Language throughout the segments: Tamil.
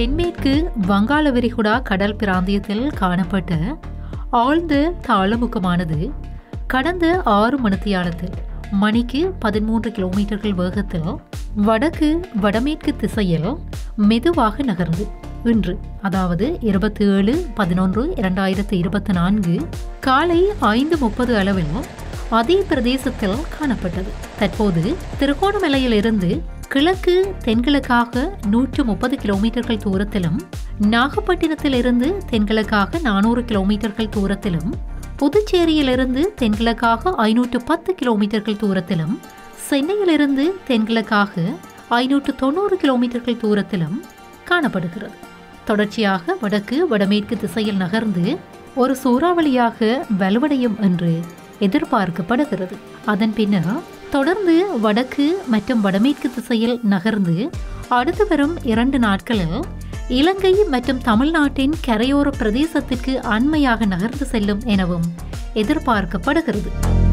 தென்மேற்கு வங்காள விரிகுடா கடல் பிராந்தியத்தில் காணப்பட்ட ஆழ்ந்த தாளமுகமானது கடந்த ஆறு மணித்தியாலத்தில் மணிக்கு பதிமூன்று கிலோமீட்டர்கள் வேகத்தில் வடக்கு வடமேற்கு திசையில் மெதுவாக நகர்ந்து இன்று அதாவது இருபத்தி ஏழு பதினொன்று இரண்டாயிரத்து இருபத்தி நான்கு காலை ஐந்து முப்பது அளவில் அதே பிரதேசத்தில் காணப்பட்டது தற்போது திருகோணமலையிலிருந்து கிழக்கு தென்கிழக்காக நூற்று முப்பது கிலோமீட்டர்கள் தூரத்திலும் நாகப்பட்டினத்திலிருந்து தென்கிழக்காக நானூறு கிலோமீட்டர்கள் தூரத்திலும் புதுச்சேரியிலிருந்து தென்கிழக்காக ஐநூற்று பத்து கிலோமீட்டர்கள் தூரத்திலும் சென்னையிலிருந்து தென்கிழக்காக ஐநூற்று தொண்ணூறு கிலோமீட்டர்கள் தூரத்திலும் காணப்படுகிறது தொடர்ச்சியாக வடக்கு வடமேற்கு திசையில் நகர்ந்து ஒரு சூறாவளியாக வலுவடையும் என்று எதிர்பார்க்கப்படுகிறது அதன் பின்னர் தொடர்ந்து வடக்கு மற்றும் வடமேற்கு திசையில் நகர்ந்து அடுத்து வரும் இரண்டு நாட்களில் இலங்கை மற்றும் தமிழ்நாட்டின் கரையோர பிரதேசத்திற்கு அண்மையாக நகர்ந்து செல்லும் எனவும் எதிர்பார்க்கப்படுகிறது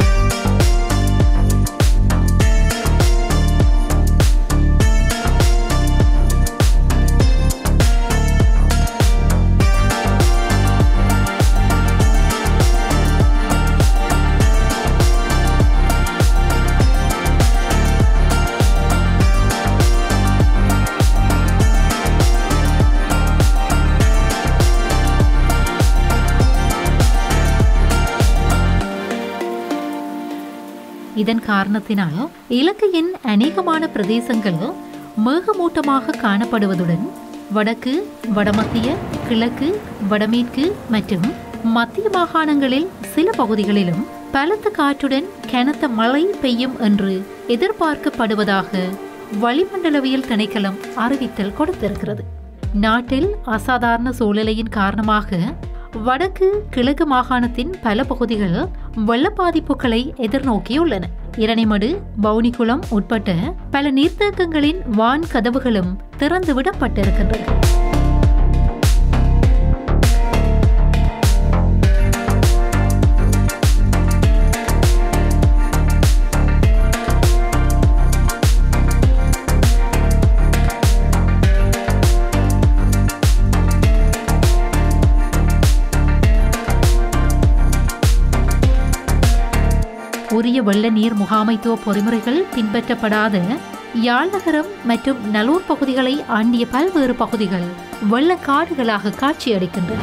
இதன் காரணத்தினால் இலங்கையின் அநேகமான பிரதேசங்கள் மேகமூட்டமாக காணப்படுவதுடன் வடக்கு வடமத்திய கிழக்கு வடமேற்கு மற்றும் மத்திய மாகாணங்களில் சில பகுதிகளிலும் பலத்த காற்றுடன் கனத்த மழை பெய்யும் என்று எதிர்பார்க்கப்படுவதாக வளிமண்டலவியல் திணைக்களம் அறிவித்தல் கொடுத்திருக்கிறது நாட்டில் அசாதாரண சூழ்நிலையின் காரணமாக வடக்கு கிழக்கு மாகாணத்தின் பல பகுதிகள் வெள்ள பாதிப்புகளை எதிர்நோக்கியுள்ளன இரணிமடு பவுனிக்குளம் உட்பட்ட பல நீர்த்தேக்கங்களின் வான் கதவுகளும் திறந்துவிடப்பட்டிருக்கின்றன உரிய வெள்ள நீர் முகாமைத்துவ பொறிமுறைகள் பின்பற்றப்படாத யாழ் நகரம் மற்றும் நலூர் பகுதிகளை ஆண்டிய பல்வேறு பகுதிகள் வெள்ளக்காடுகளாக காட்சியளிக்கின்றன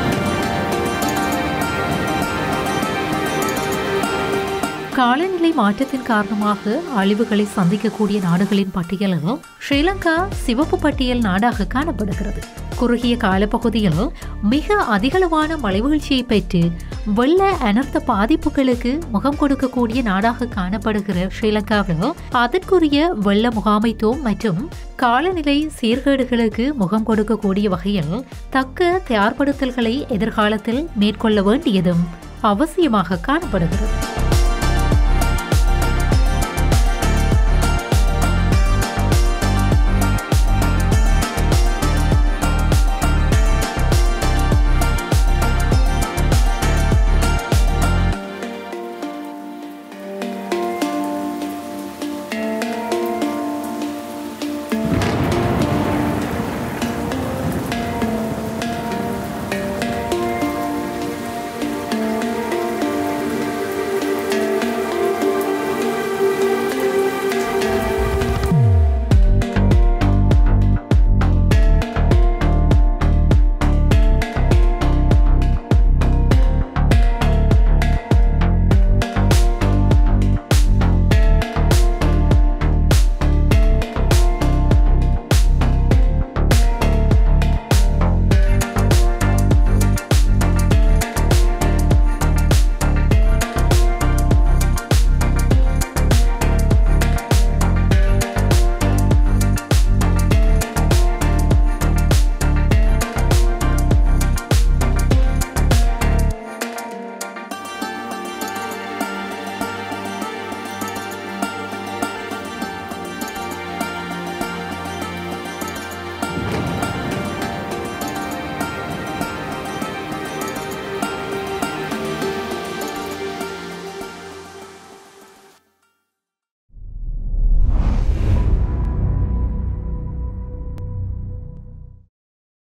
காலநிலை மாற்றத்தின் காரணமாக அழிவுகளை சந்திக்கக்கூடிய நாடுகளின் பட்டியலில் ஸ்ரீலங்கா சிவப்பு பட்டியல் நாடாக காணப்படுகிறது குறுகிய காலப்பகுதியில் மிக அதிகளவான மலைவீழ்ச்சியை பெற்று வெள்ள அனர்த்த பாதிப்புகளுக்கு முகம் கொடுக்கக்கூடிய நாடாக காணப்படுகிற ஸ்ரீலங்காவில் அதற்குரிய வெள்ள முகாமைத்துவம் மற்றும் காலநிலை சீர்கேடுகளுக்கு முகம் கொடுக்கக்கூடிய வகையில் தக்க தயார்படுத்தல்களை எதிர்காலத்தில் மேற்கொள்ள வேண்டியதும் அவசியமாக காணப்படுகிறது